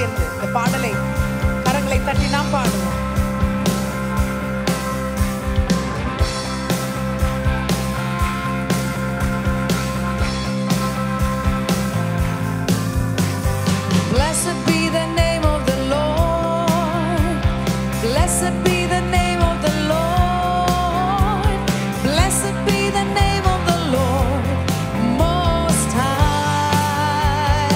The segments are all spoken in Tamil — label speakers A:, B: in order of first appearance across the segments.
A: சேர்ந்து இந்த பாடலை கரங்களை தட்டி நாம் பாடுவோம் Blessed be the name of the Lord. Blessed be the name of the Lord. Blessed be the name of the Lord Most High.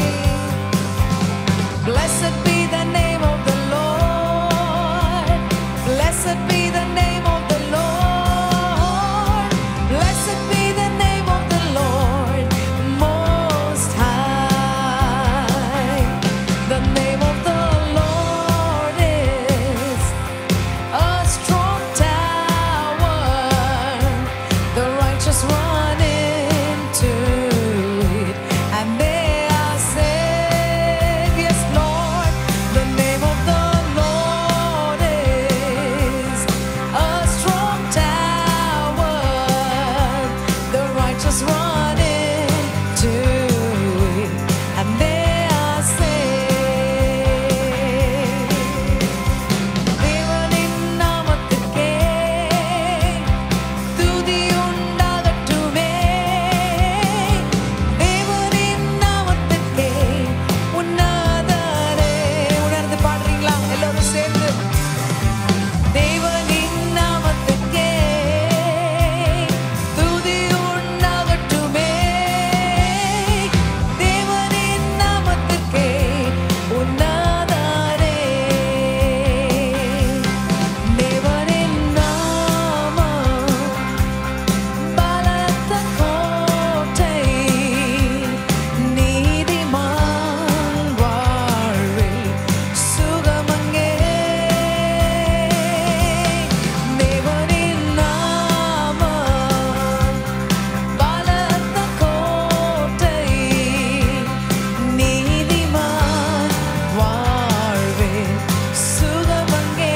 A: Blessed be the name of the Lord. Blessed be the name of the Lord. Blessed be the name of the Lord Most High. The name of the Lord is a strong tower. The righteous run into it, and they are saved. Yes, Lord. The name of the Lord is a strong tower. The righteous run into it, and they are saved. தேவனின் நாமத்துக்கே துதி உண்டாகட்டுமே தேவனின் நாமத்துக்கே உன்னதரே உணர்ந்து பாடுறீங்களா எல்லாரும் சேர்ந்து தேவனின் நாமத்துக்கே துதி உண்டாகட்டுமே தேவனின் நாமத்துக்கே உன்னதரே தேவனின் நாமம் பலத்த கோட்டை நீதிமான் வாழ்வில் சுகமங்கே தேவனின் நாமம் பலத்த கோட்டை நீதிமான் வாழ்வில் சுகமங்கே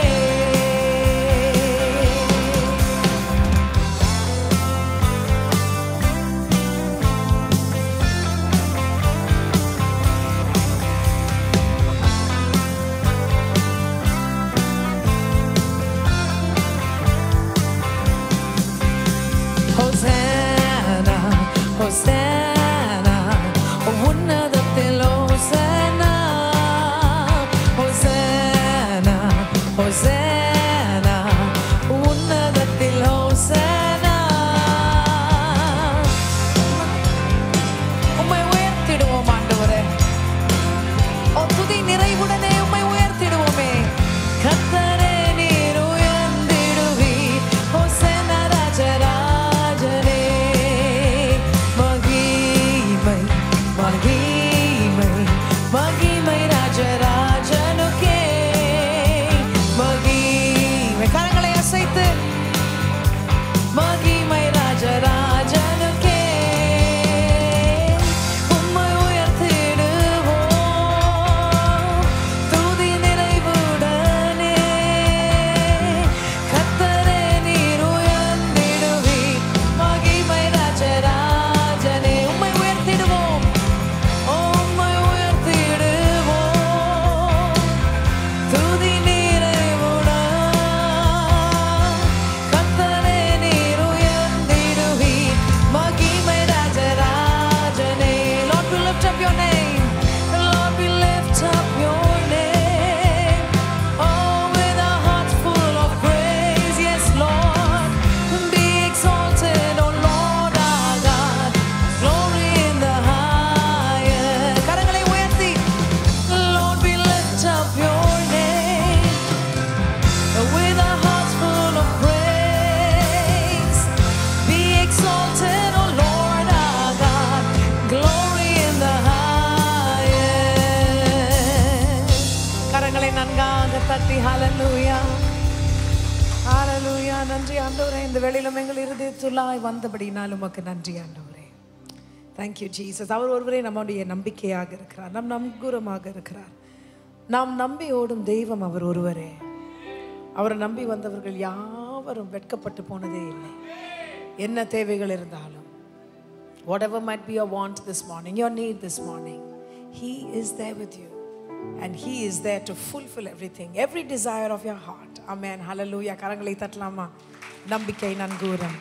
A: Hosanna, Hosanna, உன்னதத்தில் Hosanna, Hosanna, Hosanna, உன்னதத்தில் Hosanna. உம்மை உயர்த்திடுவோம் ஆண்டவரே ஓ துதி நிறைவுடனே உம்மை உயர்த்திடுவோமே கர்த்தரே நீர் உயர்ந்திடுவீர் ஹோசன்னா ராஜராஜனே மகிமை மகிமை மகிமை ராஜராஜனுக்கே மகிமை கரங்களை அசைத்து மகிமை ராஜராஜனுக்கே உம்மை உயர்த்திடுவோம் துதி நிறைவுடனே கர்த்தரே நீர் உயர்ந்திடுவீர் மகிமை ராஜராஜனே உம்மை உயர்த்திடுவோம் உம்மை உயர்த்திடுவோம் துதி நிறைவுடன் கர்த்தரே நீர் உயர்ந்திடுவீர் மகிமை ராஜராஜனே Lord we lift up your name Lord we lift up your name Oh with a heart full of praise yes Lord be exalted oh Lord our God glory in the highest கரங்களை உயர்த்தி Lord we lift up your name with a heart full of praise. Be exalted, O Lord our God, glory in the highest. கரங்களை நன்காக தட்டி ஹalleluya ஹalleluya நன்றி ஆண்டவரே இந்த வேளையிலும் எங்கள் இருதயத்துள்ளாய் வந்தபடினால் உமக்கு நன்றி ஆண்டவரே தேங்க்யூ ஜீசஸ் அவர் ஒருவரே நம்முடைய நம்பிக்கையாக இருக்கிறார் நம் நம்புரமாக இருக்கிறார் நாம் நம்பி ஓடும் தெய்வம் அவர் ஒருவரே அவரை நம்பி வந்தவர்கள் யாவரும் வெட்கப்பட்டு போனதே இல்லை என்ன தேவைகள் இருந்தாலும் whatever might be your want this morning your need this morning he is there with you and he is there to fulfill everything every desire of your heart amen hallelujah கரங்களை தட்டலாமா நம்பிக்கை நன்கூரம்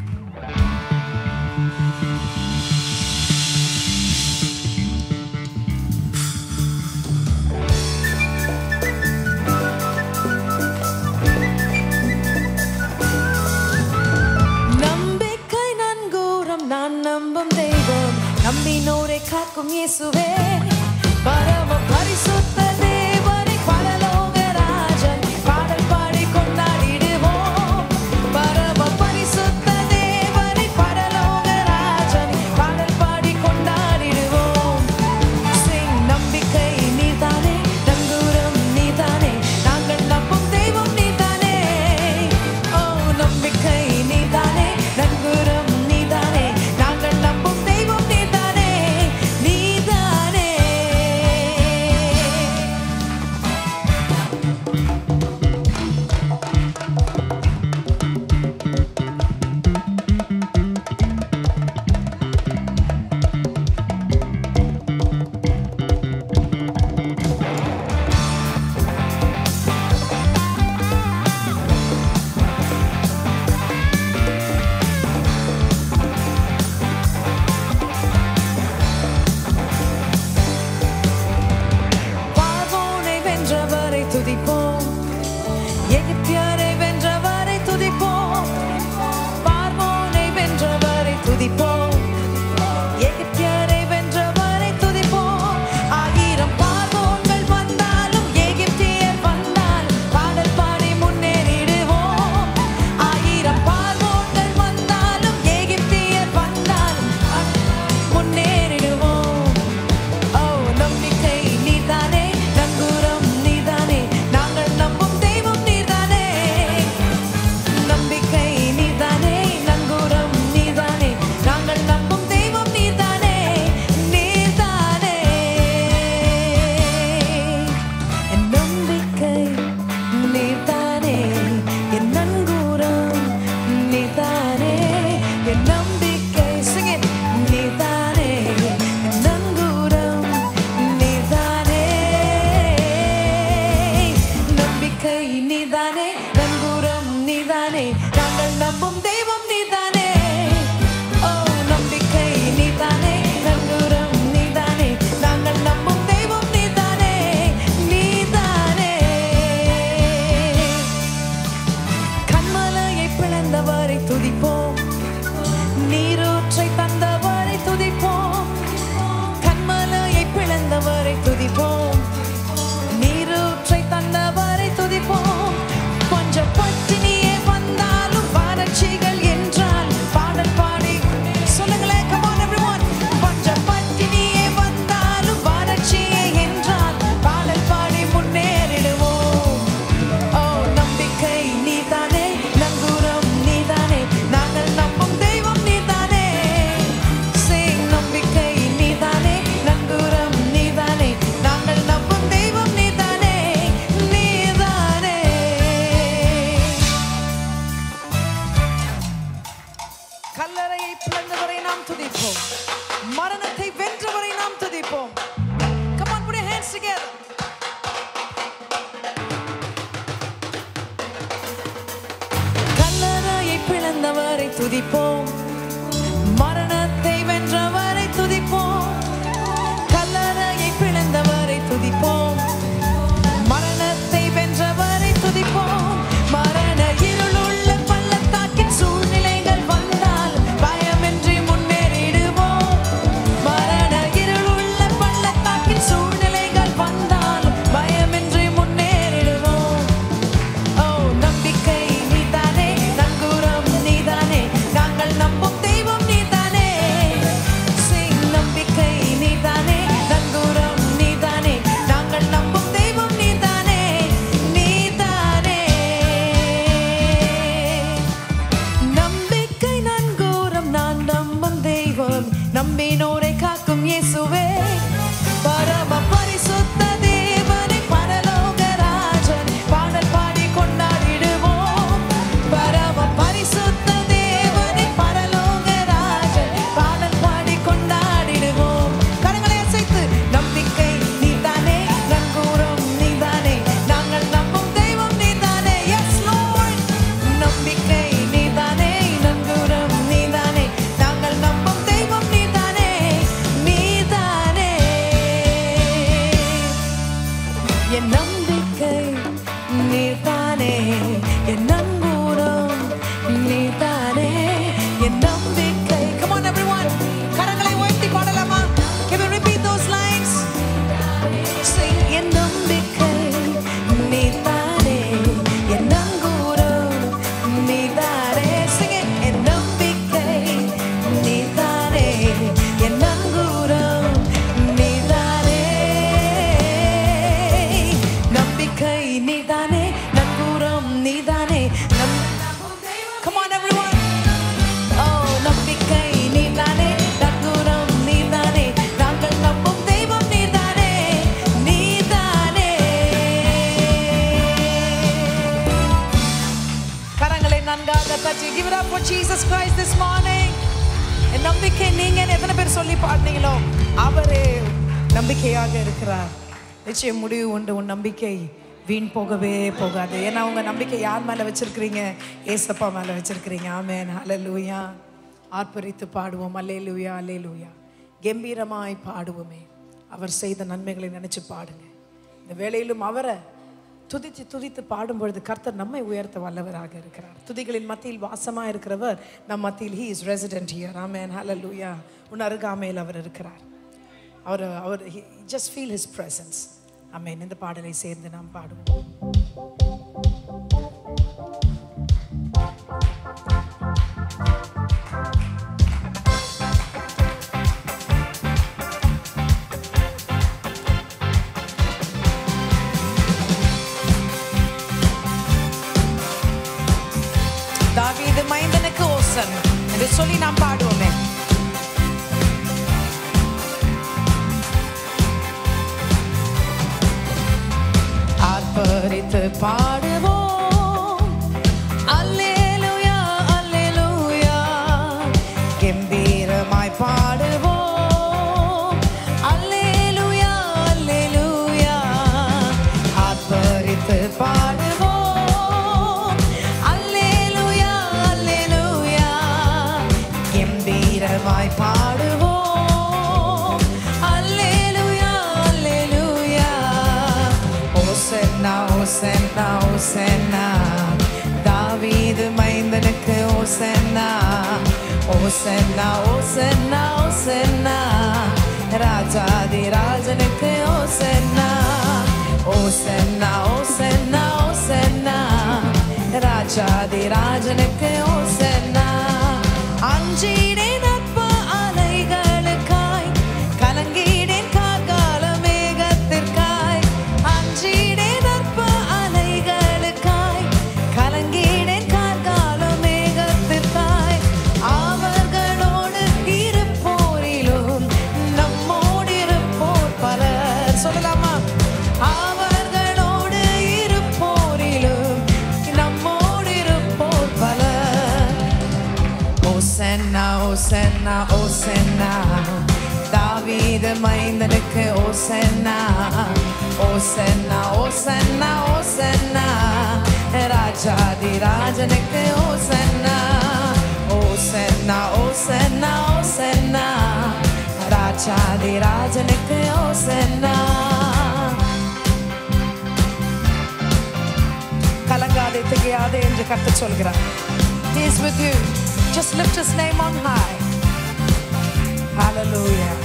A: நம்பிக்கை நன்கூரம் நான் நம்பும் தெய்வம் நம்பினோரை காக்கும் இயேசுவே பரம பரிசுத்த தேவனை பரலோக ராஜன் பாடல் பாடி கொண்டாடிடுவோம் பரம பரிசுத்த தேவனை பரலோக ராஜன் பாடல் பாடி கொண்டாடிடுவோம் Sing நம்பிக்கை நீதானே நங்கூரம் நீதானே நாங்கள் நம்பும் தெய்வம் நீதானே ஓ நம்பிக்கை நீதானே நங்கூரம் நீதானே நாங்கள் நம்பும் தெய்வம் நீதானே நீதானே பார்வோனை வென்றவரை துதிப்போம் எகிப்தியரை வென்றவரை துதிப்போம் பார்வோனை வென்றவரை துதிப்போம் எகிப்தியரை வென்றவரை துதிப்போம் ஆயிரம் பார்வோன்கள் வந்தாலும் எகிப்தியர் வந்தால் பாடல் பாடி முன்னேறிடுவோம் ஆயிரம் பார்வோன்கள் வந்தாலும் எகிப்தியர் வந்தால் முன்னேறிடுவோம் ஓ நம்பிக்கை நீதானே நங்கூரம் நீதானே நாங்கள் நம்பும் தெய்வம் நீதானே நம்பிக்கை நீதானே நங்கூரம் நீதானே நாங்கள் நம்பும் தெய்வம் நீதானே நீதானே என் நம்பிக்கை நீதானே என் நங்கூரம் நீதானே என் நம்பிக்கை sing it நீதானே என் நங்கூரம் நீதானே நம்பிக்கை நீதானே நங்கூரம் நீதானே நாங்கள் நம்பும் தெய்வம் நீதானே ஓ நம்பிக்கை நீதானே நங்கூரம் நீதானே நாங்கள் நம்பும் தெய்வம் நீதானே நீதானே கண்மலையை பிளந்தவரை துதிப்போம் நீரூற்றை தந்தவரை துதிப்போம் கண்மலையை பிளந்தவரை துதிப்போம் நீரூற்றை தந்தவரை துதிப்போம் கொஞ்சம் பட்டினியே வந்தாலும் வறட்சிகள் என்றால் பாடல் பாடி சொல்லுங்களேன் come on everyone கொஞ்சம் பட்டினியே வந்தாலும் வறட்சியே என்றால் பாடல் பாடி முன்னேறிடுவோம் ஓ நம்பிக்கை நீதானே நங்கூரம் நீதானே நாங்கள் நம்பும் தெய்வம் நீதானே Sing நம்பிக்கை நீதானே நங்கூரம் நீதானே நாங்கள் நம்பும் தெய்வம் நீதானே நீதானே கல்லறையை பிளந்தவரை நாம் துதிப்போம் மரணத்தை வென்றவரை நாம் துதிப்போம் Come on, put your hands together. கல்லறையை பிளந்தவரை துதிப்போம் மரணத்தை வென்றவரை துதிப்போம் கல்லறையை பிளந்தவரை துதிப்போம் மரணத்தை வென்றவரை துதிப்போம் மரண இருளுள்ள பள்ளத்தாக்கின் சூழ்நிலைகள் வந்தால் பயமின்றி முன்னேறிடுவோம் மரண இருளுள்ள பள்ளத்தாக்கின் சூழ்நிலைகள் வந்தால் பயமின்றி முன்னேறிடுவோம் ஓ நம்பிக்கை நீதானே நங்கூரம் நீதானே நாங்கள் என் நம்பிக்கை நீர்தானே என் நங்கூரம் நீர்தானே என் நம்பிக்கை come on everyone கரங்களை உயர்த்தி பாடலாமா can we repeat those lines sing என் நம்பிக்கை நீர்தானே என் நங்கூரம் நீர்தானே sing it என் நம்பிக்கை நீர்தானே என் நங்கூரம் நீர்தானே நம்பிக்கை நீதானே நங்கூரம் நீதானே நம் Come on everyone Oh நம்பிக்கை நீதானே நங்கூரம் நீதானே நாங்கள் நம்பும் தெய்வம் நீதானே நீதானே கரங்களை நன்காக தட்டி give it up for Jesus Christ this morning என் நம்பிக்கை நீங்க எத்தனை பேர் சொல்லி பாடுனீங்களோ அவரே நம்பிக்கையாக இருக்கிறார் நிச்சயம் முடிவு உண்டு உன் நம்பிக்கை வீண் போகவே போகாது ஏன்னா உங்க நம்பிக்கை யார் மேல வச்சிருக்கிறீங்க ஏசப்பா மேல வச்சிருக்கிறீங்க ஆமென் ஹalleluya ஆர்ப்பரித்து பாடுவோம் அல்லேலூயா அல்லேலூயா கம்பீரமாய் பாடுவோமே அவர் செய்த நன்மைகளை நினைச்சு பாடுங்க இந்த வேளையிலும் அவரை துதித்து துதித்து பாடும் பொழுது கர்த்தர் நம்மை உயர்த்த வல்லவராக இருக்கிறார் துதிகளின் மத்தியில் வாசமா இருக்கிறவர் நம் மத்தியில் he is resident here amen ஹalleluya உன் அருகாமையில் அவர் இருக்கிறார் அவர் அவர் just feel his presence amen இந்த பாடலை சேர்ந்து நாம் பாடுவோம் தாவீது மைந்தனுக்கு ஓசன் என்று சொல்லி நாம் பாடுவோமே ஆர்ப்பரித்து பாடுவோம் அல்லேலூயா அல்லேலூயா கம்பீரமாய் பாடுவோம் அல்லேலூயா அல்லேலூயா ஆர்ப்பரித்து பாடுவோம் அல்லேலூயா அல்லேலூயா கம்பீரமாய் பாடுவோம் அல்லேலூயா அல்லேலூயா ஓசன்னா ஓசன்னா ஓசன்னா தாவீது மைந்தனுக்கு ஓசன்னா ஓசன்னா ஓசன்னா ஓசன்னா ராஜாதி ராஜனுக்கு ஓசன்னா ஓசன்னா ஓசன்னா ஓசன்னா ராஜாதி ராஜனுக்கு ஓசன்னா அஞ்சிடேன் நட்ப அலைகளுக்காய் கலங்கிடேன் காக்கால மேகத்திற்காய் அஞ்சிடேன் நட்ப அலைகளுக்காய் கலங்கிடேன் காக்கால மேகத்திற்காய் அவர்களோடு இருப்போரிலும் நம்மோடு இருப்போர் பலர் சொல்லலாமா அவர்களோடு இருப்போரிலும் நம்மோடு இருப்போர் பலர் ஓசன்னா ஓசன்னா ஓசன்னா தாவீது மைந்தனுக்கு ஓசன்னா ஓசன்னா ஓசன்னா ஓசன்னா ராஜாதி ராஜனுக்கு ஓசன்னா ஓசன்னா ஓசன்னா ஓசன்னா ராஜாதி ராஜனுக்கு ஓசன்னா கலங்காதே திகையாதே என்று கர்த்தர் சொல்கிறார் He is with you. Just lift his name on high. Hallelujah.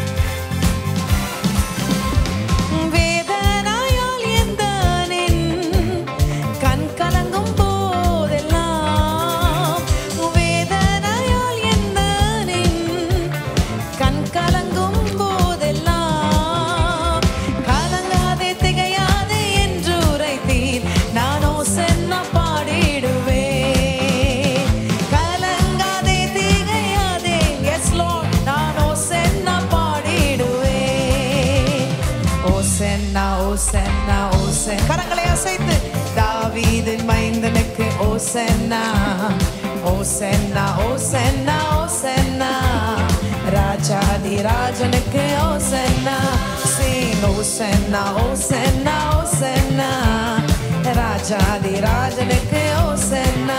A: வேதனையால் எந்தனின் கண் கலங்கும் போதெல்லாம் வேதனையால் எந்தனின் கண் கலங்கும் போதெல்லாம் கலங்காதே திகையாதே என்று உரைத்தீர் நானோ சென்ன பாடிடுவேன் கலங்காதே திகையாதே எஸ் லார்ட் நானோ சென்ன பாடிடுவேன் ஓ சென்னா ஓ சென்னா ஓ சென் கரங்களை அசைத்து தாவீதின் மைந்தனுக்கு ஓ சென்னா ஓ சென்னா ஓ சென்னா ஓ சென்னா ராஜாதி ராஜனுக்கு ஓ சென்னா சீன் ஓ சென்னா ஓ சென்னா ஓ சென்னா ராஜாதி ராஜனுக்கு ஓ சென்னா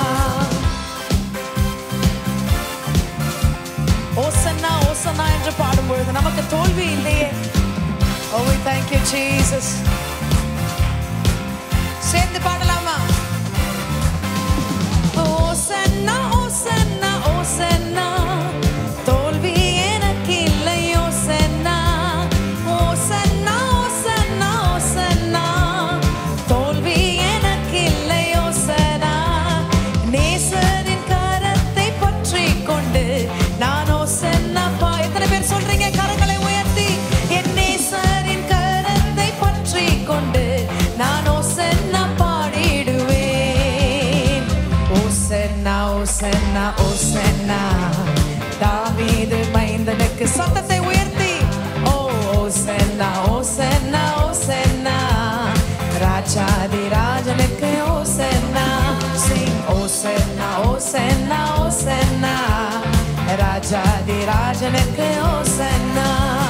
A: ஓசன்னா ஓசன்னா என்று பாடும் பொழுது நமக்கு தோல்வி இல்லையே Oh, we thank you, Jesus. ராஜாதி ராஜனுக்கு ஓசன்னா சிங் ஓசன்னா ஓசன்னா ஓசன்னா ராஜாதி ராஜனுக்கு ஓசன்னா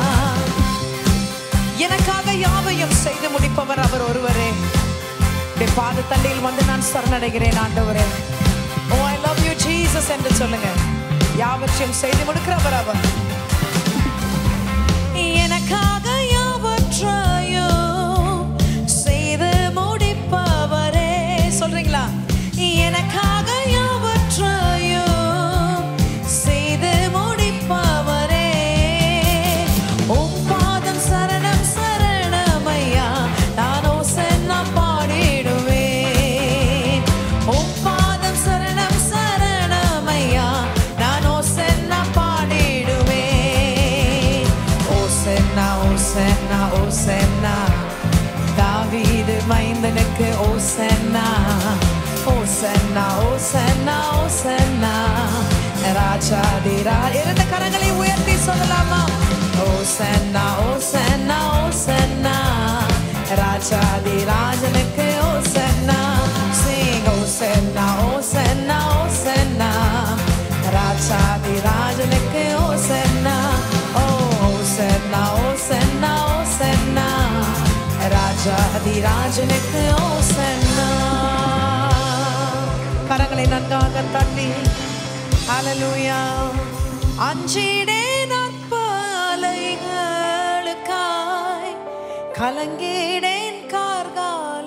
A: எனக்காக யாவையும் செய்து முடிப்பவர் அவர் ஒருவரே உடைய பாத தண்டையில் வந்து நான் சரணடைகிறேன் ஆண்டவரே oh I love you Jesus என்று சொல்லுங்க யாவற்றையும் செய்து முடிக்கிறவர் அவர் எனக்காக யாவற்றையும் செய்து முடிப்பவரே சொல்றீங்களா எனக்காக யாவற்றையும் செய்து முடிப்பவரே உம் பாதம் சரணம் சரணமையா நானோ சென்னா பாடிடுவேன் உம் பாதம் சரணம் சரணமையா நானோ சென்னா பாடிடுவேன் ஓ சென்னா ஓ சென்னா ஓ சென்னா தாவீது மைந்தனுக்கு ஓ சென்னா ஓ சென்னா ஓ சென்னா ஓ சென்னா ராஜாதி ரா இரண்டு கரங்களை உயர்த்தி சொல்லலாமா ஓ சென்னா ஓ சென்னா ஓ சென்னா ராஜாதி ராஜனுக்கு ஓ சென்னா சிங் ஓ சென்னா ஓ சென்னா ஓ சென்னா ராஜாதி ராஜனுக்கு ஓ சென்னா ஓ ஓ சென்னா ஓ சென்னா ஓ சென்னா ராஜாதி ராஜனுக்கு ஓ சென்னா கரங்களை நன்றாக தட்டி ஹalleluya அஞ்சிடேன் அற்பலைகளுக்காய் கலங்கிடேன் கார்கால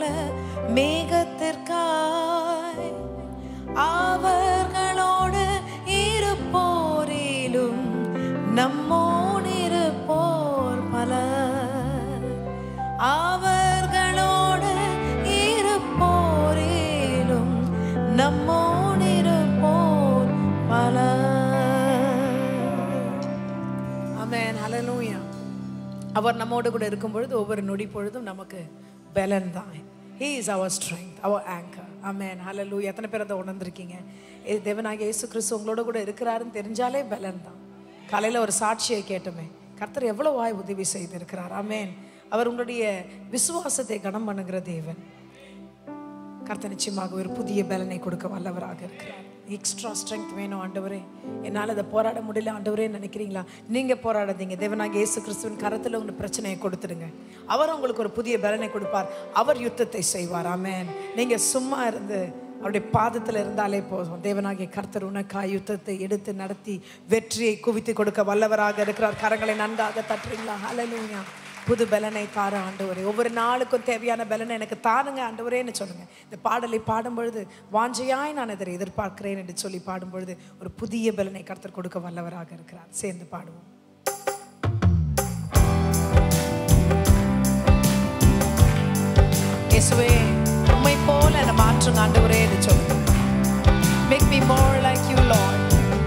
A: மேகத்திற்காய் அவர்களோடு இருப்போரிலும் நம்மோடு இருப்போர் பலர் அவர்களோடு இருப்போரிலும் நம்மோடு இருப்போர் பலர் ஆமென் ஹalleluya அவர் நம்மோடு கூட இருக்கும் பொழுது ஒவ்வொரு நொடி பொழுதும் நமக்கு பலன் தான் ஹீ இஸ் அவர் ஸ்ட்ரென்த் அவர் ஆங்கர் ஆமென் ஹalleluya எத்தனை பேர் அதை உணர்ந்திருக்கீங்க இது தேவனாகிய இயேசு கிறிஸ்து உங்களோட கூட இருக்கிறாருன்னு தெரிஞ்சாலே பலன் தான் காலையில் ஒரு சாட்சியை கேட்டோமே கர்த்தர் எவ்வளோ வாய் உதவி செய்திருக்கிறார் ஆமென் அவர் உங்களுடைய விசுவாசத்தை கனம் பண்ணுகிற தேவன் கர்த்தர் நிச்சயமாக ஒரு புதிய பலனை கொடுக்க வல்லவராக இருக்கிறார் எக்ஸ்ட்ரா ஸ்ட்ரென்த் வேணும் ஆண்டவரே என்னால் அதை போராட முடியல ஆண்டவரே நினைக்கிறீங்களா நீங்கள் போராடாதீங்க தேவனாக இயேசு கிறிஸ்துவின் கரத்தில் உங்களுக்கு பிரச்சனையை கொடுத்துடுங்க அவர் உங்களுக்கு ஒரு புதிய பலனை கொடுப்பார் அவர் யுத்தத்தை செய்வார் ஆமென் நீங்கள் சும்மா இருந்து அவருடைய பாதத்தில் இருந்தாலே போதும் தேவனாகிய கர்த்தர் உனக்காய் யுத்தத்தை எடுத்து நடத்தி வெற்றியை குவித்து கொடுக்க வல்லவராக இருக்கிறார் கரங்களை நன்றாக தட்டுறீங்களா ஹalleluya புது பலனை தார ஆண்டவரே ஒவ்வொரு நாளுக்கும் தேவையான பலனை எனக்கு தாருங்க ஆண்டவரேன்னு சொல்லுங்க இந்த பாடலை பாடும் பொழுது வாஞ்சையாய் நான் இதை எதிர்பார்க்கிறேன் என்று சொல்லி பாடும் பொழுது ஒரு புதிய பலனை கர்த்தர் கொடுக்க வல்லவராக இருக்கிறார் சேர்ந்து பாடுவோம் இயேசுவே உம்மை போல என்னை மாற்றுங்க ஆண்டவரே என்று சொல்லுங்க make me more like you Lord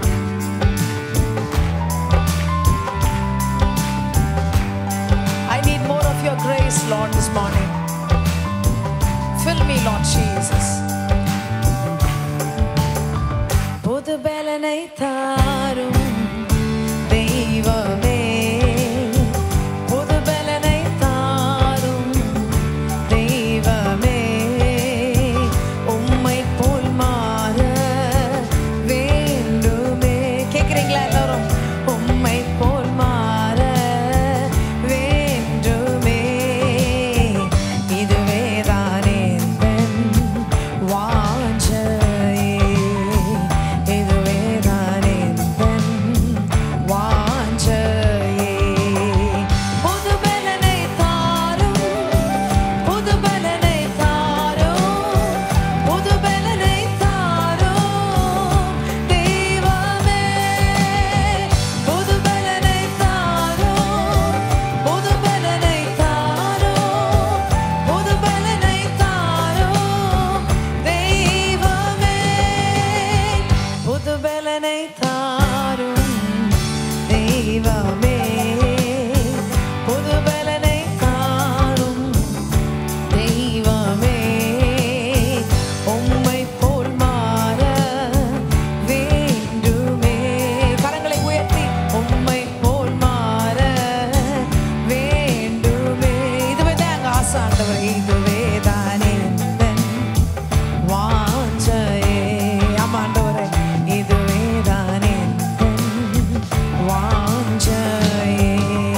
A: I need more of your grace, Lord, this morning. Fill me, Lord Jesus. புது பலனை தாரும் தெய்வமே புது பலனை தாரும் தெய்வமே உம்மை போல் மாற வேண்டுமே கேக்குறீங்களா எல்லாரும் உம்மை போல் மாற வேண்டுமே இதுவே தான் எந்தன் வாஞ்சையே இதுவே தான் எந்தன் வாஞ்சையே இதுவே தானே வாஞ்சையே ஆமாண்டவரே இதுவே தானே வாஞ்சையே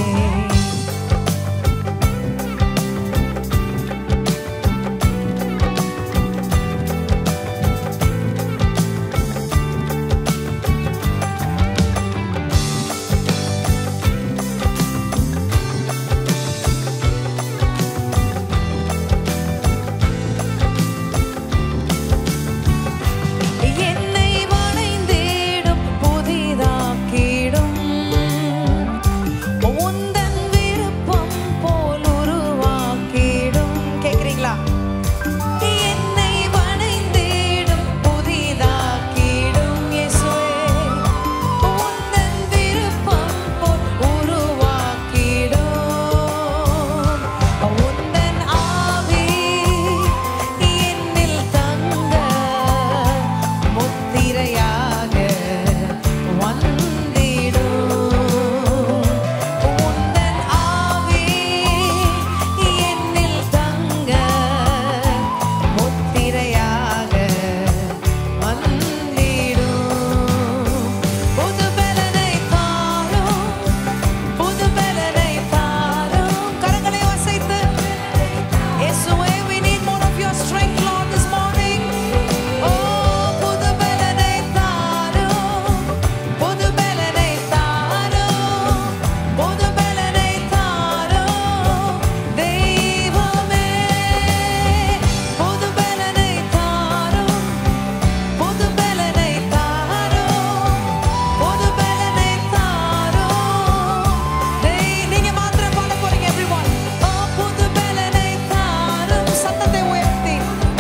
A: என்னை வளைந்திடும் புதிதாக்கிடும் உந்தன் விருப்பம் போல் உருவாக்கிடும் கேக்குறீங்களா என்னை வளைந்திடும் புதிதாக்கிடும் இயேசுவே உந்தன் விருப்பம் போல் உருவாக்கிடும் உந்தன் ஆவி என்னில் தங்க முத்திரையாக வந்திடும் உந்தன் ஆவி என்னில் தங்க முத்திரையாக வந்திடும் புது பலனை தாரும் புது பலனை தாரும் கரங்களை அசைத்து இயேசுவே we need more of your strength Lord this morning oh புது பலனை தாரும் புது பலனை தாரும் புது பலனை தாரும் தெய்வமே புது பலனை தாரும் புது பலனை தாரும் புது பலனை தாரும் டேய் நீங்க மாத்திரம் பாட போறீங்க everyone ஓ புது பலனை தாரும் சத்தத்தை உயர்த்தி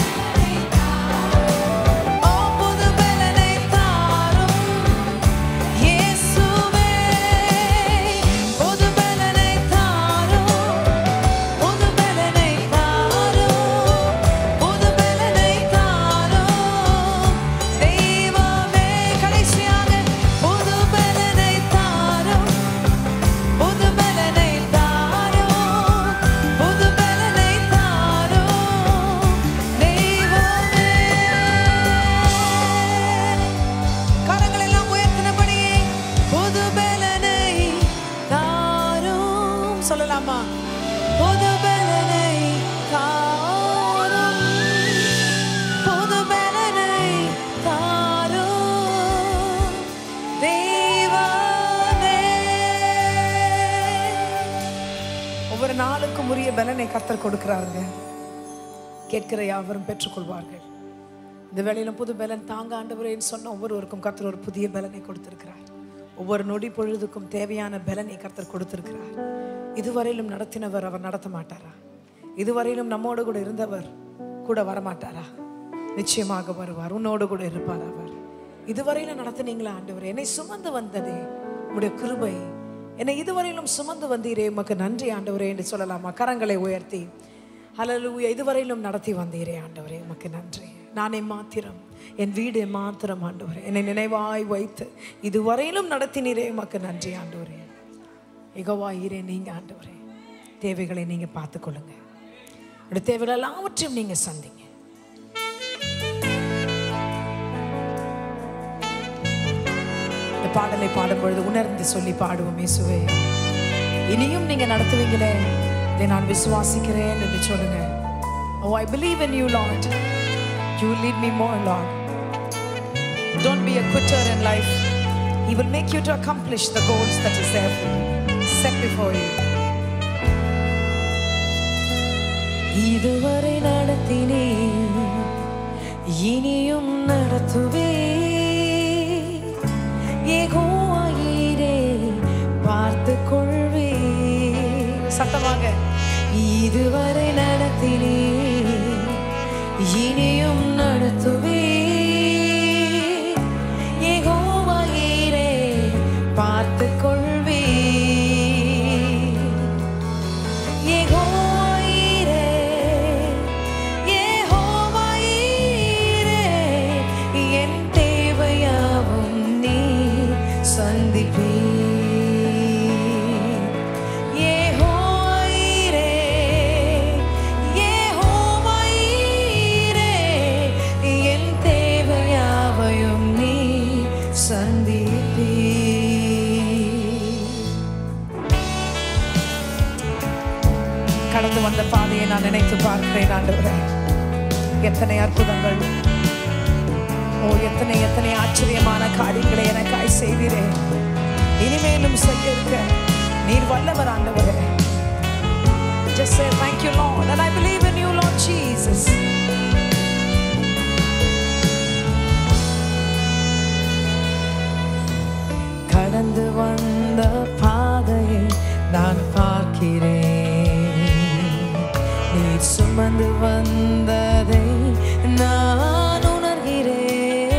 A: ஓ புது பலனை தாரும் இயேசுவே புது பலனை தாரும் புது பலனை தாரும் புது பலனை தாரும் தெய்வமே கடைசியாக புது பலனை தாரும் புது பலனை தாரும் புது பலனை தாரும் தெய்வமே கரங்கள் எல்லாம் உயர்த்தினபடியே புது பலனை தாரும் சொல்லலாமா புது பலனை தாரும் புது பலனை தாரும் தெய்வமே ஒவ்வொரு நாளுக்கும் உரிய பலனை கத்தர் கொடுக்கிறாருங்க கேட்கிற யாவரும் பெற்றுக்கொள்வார்கள் இந்த வேளையிலும் புது பலன் தாங்க ஆண்டவரேன்னு சொன்ன ஒவ்வொருவருக்கும் கர்த்தர் ஒரு புதிய பலனை கொடுத்திருக்கிறார் ஒவ்வொரு நொடி பொழுதுக்கும் தேவையான பலனை கர்த்தர் கொடுத்திருக்கிறார் இதுவரையிலும் நடத்தினவர் அவர் நடத்த மாட்டாரா இதுவரையிலும் நம்மோடு கூட இருந்தவர் கூட வரமாட்டாரா நிச்சயமாக வருவார் உன்னோடு கூட இருப்பார் அவர் இதுவரையிலும் நடத்தினீங்களா ஆண்டவர் என்னை சுமந்து வந்ததே உடைய கிருபை என்னை இதுவரையிலும் சுமந்து வந்தீரே உமக்கு நன்றி ஆண்டவரே என்று சொல்லலாமா கரங்களை உயர்த்தி ஹalleluya இதுவரையிலும் நடத்தி வந்தீரே ஆண்டவரே உமக்கு நன்றி நானே மாத்திரம் என் வீடு மாத்திரம் ஆண்டவரே என்னை நினைவாய் வைத்து இதுவரையிலும் நடத்தினீரே உமக்கு நன்றி ஆண்டவரே எகவாயிரே நீங்க ஆண்டவரே தேவைகளை நீங்க பார்த்துக்கொள்ளுங்க உடைய தேவைகள் எல்லாவற்றையும் நீங்க சந்திங்க இந்த பாடலை பாடும் பொழுது உணர்ந்து சொல்லி பாடுவோம் இயேசுவே இனியும் நீங்க நடத்துவீங்களே இதை நான் விசுவாசிக்கிறேன் என்று சொல்லுங்க Oh, I believe in you, Lord. You will lead me more, Lord. Don't be a quitter in life. He will make you to accomplish the goals that is there for you, set before you. இதுவரை நடத்தினே இனியும் நடத்துவே ஏகோவாயிரே பார்த்து கொள்வே சத்தமாக இதுவரை நடத்தினே இனியும் நடத்துவே ஏகோவாயிரே பார்த்து கொள்வே யெகோவாயிரே, யெகோவாயிரே, என் தேவையாவும் நீ சந்திப்பீர். யெகோவாயிரே, யெகோவாயிரே, நான் நினைத்து பார்க்கிறேன் ஆண்டவரே எத்தனை அற்புதங்கள் ஓ எத்தனை எத்தனை ஆச்சரியமான காரியங்களை எனக்காய் செய்தீரே இனிமேலும் செய்ய இருக்க நீர் வல்லவர் ஆண்டவரே Just say thank you, Lord, and I believe in you, Lord Jesus. கடந்து வந்த பாதையை நான் பார்க்கிறேன் நீர் சுமந்து வந்ததை நான் உணர்கிறேன்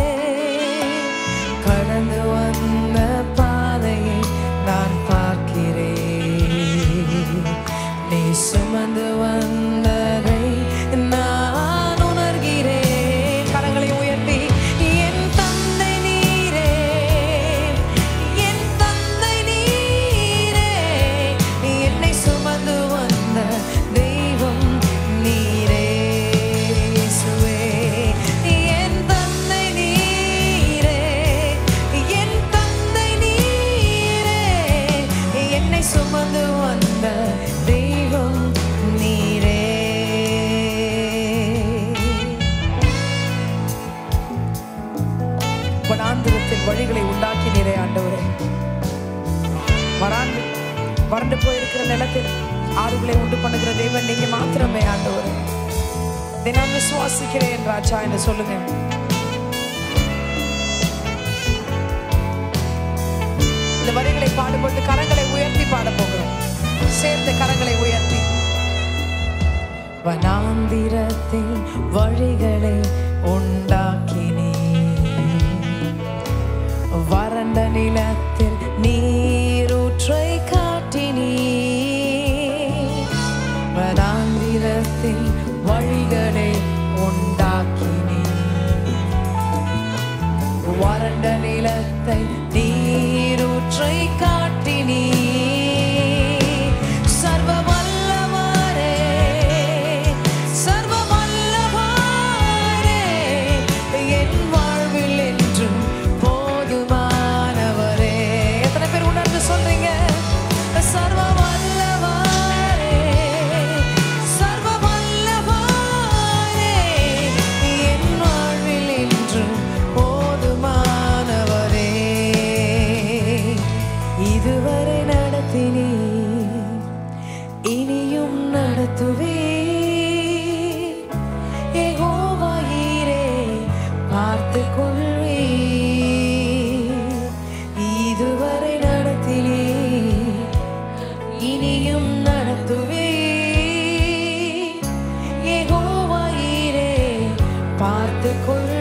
A: கடந்து வந்த பாதையை நான் பார்க்கிறேன் நீ சுமந்து வந்ததை நான் உணர்கிறேன் கரங்களை உயர்த்தி என் தந்தை நீரே என் தந்தை நீரே என்னை சுமந்து வந்த தெய்வம் நீரே இயேசுவே என் தந்தை நீரே என் தந்தை நீரே என்னை சுமந்து வந்த தெய்வம் நீரே வனாந்திரத்தில் வழிகளை உண்டாக்கினீரே ஆண்டவரே வராண்டு வறண்டு போயிருக்கிற நிலத்தில் ஆறுகளை உண்டு பண்ணுகிற தேவன் நீங்க மாத்திரமே ஆண்டவரே இதை நான் விசுவாசிக்கிறேன் ராஜா என்று சொல்லுங்க இந்த வரிகளை பாடும்போது கரங்களை உயர்த்தி பாட போகிறோம் சேர்ந்து கரங்களை உயர்த்தி வனாந்திரத்தில் வழிகளை உண்டாக்கினே வறண்ட நிலத்தில் நீரூற்றை காட்டினீ வனாந்திரத்தில் வழிகளை உண்டாக்கினீ வறண்ட நிலத்தை நீரூற்றை காட்டினீ சர்வ வல்லவரே சர்வ வல்லவரே என் வாழ்வில் என்றும் போதுமானவரே எத்தனை பேர் உணர்ந்து சொல்றீங்க சர்வ வல்லவரே சர்வ வல்லவரே என் வாழ்வில் என்றும் போதுமானவரே இதுவரை நடத்தினீ இனியும் நடத்துவே யெகோவாயீரே பார்த்து கொள்வே இதுவரை நடத்தினீ இனியும் நடத்துவே யெகோவாயீரே பார்த்து கொள்வே